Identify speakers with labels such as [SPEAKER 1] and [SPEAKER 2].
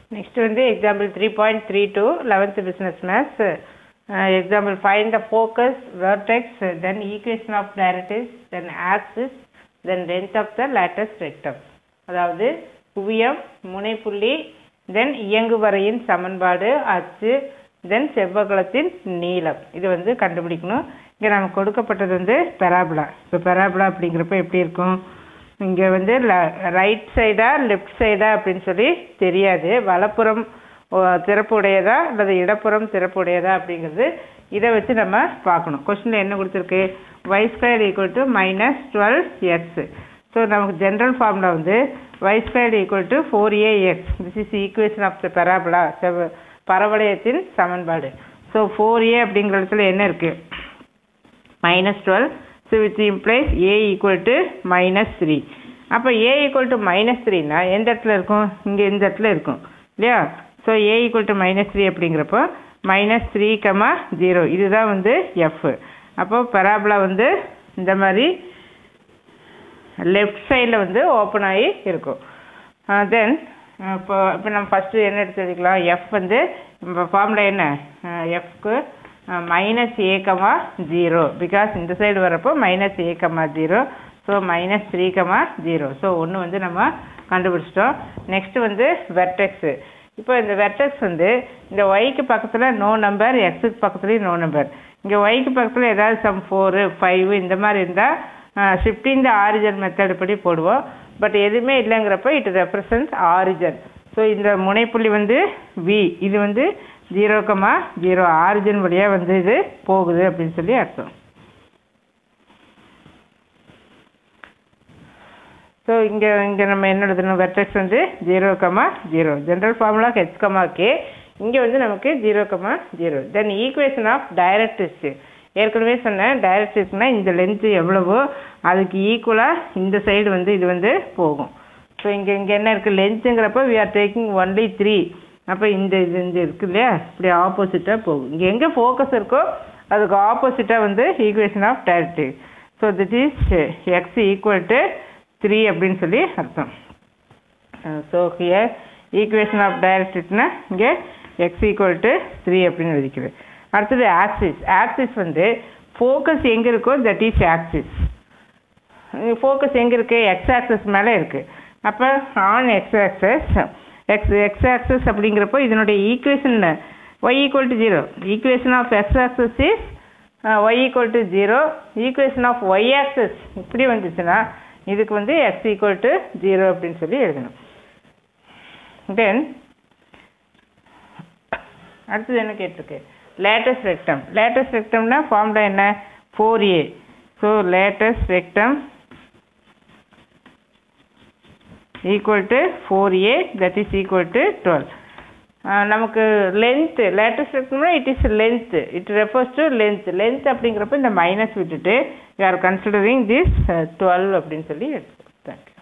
[SPEAKER 1] next வந்து example three point three two eleventh business maths example find the focus vertex then equation of directrix then axis then length of the latus rectum அதாவது குவியம் முனைப்புள்ளி தென் இயங்குவரையின் சமன்பாடு அச்சு தென் செவ்வகலத்தின் நீளம் இது வந்து கண்டுபிடிக்கணும் இங்கே நமக்கு கொடுக்கப்பட்டது வந்து பெராபுலா இப்போ பெராபுலா அப்படிங்கிறப்ப எப்படி இருக்கும் இங்கே வந்து ரைட் சைடா லெஃப்ட் சைடா அப்படின்னு சொல்லி தெரியாது வலப்புறம் ஓ, திறப்பு உடையதா அல்லது இடப்புறம் திறப்பு உடையதா அப்படிங்கிறது இதை வச்சு நம்ம பார்க்கணும் கொஸ்டினில் என்ன கொடுத்துருக்கு y square equal to minus twelve x so நமக்கு ஜென்ரல் ஃபார்மில் வந்து y square equal to four a x this is equation of the parabola செவ் பரவளையத்தின் சமன்பாடு ஸோ ஃபோர் ஏ அப்படிங்கிற இடத்துல என்ன இருக்குது minus twelve so which implies a equal to minus three அப்போ ஏ ஈக்குவல் டு மைனஸ் த்ரீனா எந்த இடத்துல இருக்கும் இங்கே இந்த இடத்துல இருக்கும் இல்லையா so a equal to minus three அப்படிங்கிறப்போ மைனஸ் த்ரீ கமா ஜீரோ இதுதான் வந்து எஃப் அப்போ பராபலா வந்து இந்த மாதிரி லெஃப்ட் சைடில் வந்து ஓப்பன் ஆகி இருக்கும் தென் இப்போ இப்போ நம்ம ஃபஸ்ட்டு என்ன எடுத்து வச்சுக்கலாம் எஃப் வந்து நம்ம ஃபார்முலா என்ன எஃப்க்கு minus a comma zero because இந்த சைடு வரப்போ minus a comma zero so minus three comma zero so ஒன்று வந்து நம்ம கண்டுபிடிச்சிட்டோம் நெக்ஸ்ட்டு வந்து வெர்டெக்ஸு இப்போ இந்த வெர்டெக்ஸ் வந்து இந்த ஒய்க்கு பக்கத்தில் நோ நம்பர் எக்ஸுக்கு பக்கத்துலேயும் நோ நம்பர் இங்கே ஒய்க்கு பக்கத்தில் ஏதாவது சம் ஃபோரு ஃபைவ் இந்த மாதிரி இருந்தால் ஷிஃப்டிங் த ஆரிஜன் மெத்தட் படி போடுவோம் பட் எதுவுமே இல்லைங்கிறப்ப இட் ரெப்ரசன்ஸ் ஆரிஜன் ஸோ இந்த முனைப்புள்ளி வந்து வி இது வந்து ஜீரோ கமா ஜீரோ ஆரிஜின் வழியாக வந்து இது போகுது அப்படின்னு சொல்லி அர்த்தம் ஸோ இங்கே இங்கே நம்ம என்ன எழுதணும் வெர்டெக்ஸ் வந்து zero comma zero general formula h comma k இங்கே வந்து நமக்கு zero comma zero then equation of directrix ஏற்கனவே சொன்னேன் டைரக்ட்ரிக்ஸ்னால் இந்த லென்த்து எவ்வளவோ அதுக்கு ஈக்குவலாக இந்த சைடு வந்து இது வந்து போகும் ஸோ இங்கே இங்கே என்ன இருக்குது லென்த்துங்கிறப்ப we are taking only three அப்போ இந்த இது இந்த இருக்கு இல்லையா இப்படி ஆப்போசிட்டாக போகும் இங்கே எங்கே ஃபோக்கஸ் இருக்கோ அதுக்கு ஆப்போசிட்டாக வந்து equation of directrix so that is x equal to three அப்படின்னு சொல்லி அர்த்தம் ஸோ ஹியர் ஈக்குவேஷன் ஆஃப் டைரக்ட்ரிக்னா இங்கே எக்ஸ் ஈக்குவல் டு த்ரீ அப்படின்னு எழுதிக்கிறது அடுத்தது ஆக்சிஸ் ஆக்சிஸ் வந்து ஃபோக்கஸ் எங்கே இருக்கோ தட் இஸ் ஆக்சிஸ் ஃபோக்கஸ் எங்கே இருக்குது எக்ஸ் ஆக்சஸ் மேலே இருக்குது அப்போ on x axis x x axis அப்படிங்கிறப்போ இதனுடைய equation y equal to zero equation of x axis is y equal to zero equation of y axis இப்படி வந்துச்சுன்னா இதுக்கு வந்து எக்ஸ் ஈக்குவல் டு ஜீரோ அப்படின்னு சொல்லி எழுதணும் தென் அடுத்தது என்ன கேட்டிருக்கு லேட்டஸ்ட் ரெக்டம் லேட்டஸ்ட் ரெக்டம்னா ஃபார்முலா என்ன four a so latus rectum equal to four a that is equal to twelve நமக்கு லென்த்து லேட்டஸ்ட் ரெக்டம்னா it is length it refers to length length அப்படிங்கிறப்ப இந்த மைனஸ் விட்டுட்டு you are considering this twelve அப்படின்னு சொல்லி எடுத்துக்கோங்க thank you